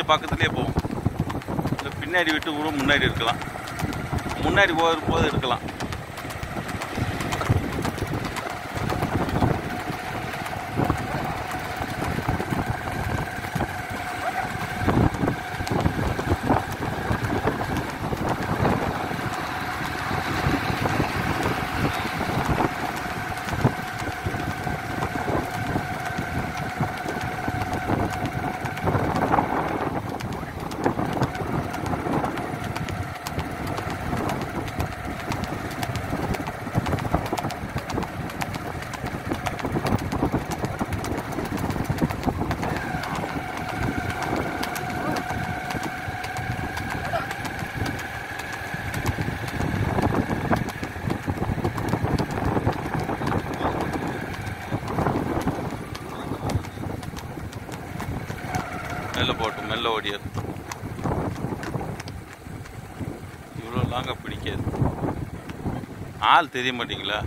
பக்கத்துலேயே போகும் இல்லை பின்னாடி விட்டு கூட முன்னாடி இருக்கலாம் முன்னாடி போகிற போது இருக்கலாம் மெல்ல போட்டு மெல்ல ஓடியாது இவ்வளோ லாங்காக பிடிக்காது ஆள் தெரிய மாட்டீங்களா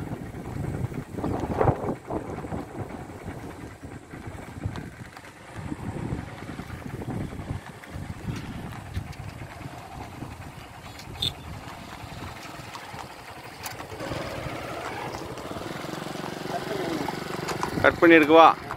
கட் பண்ணியிருக்குவா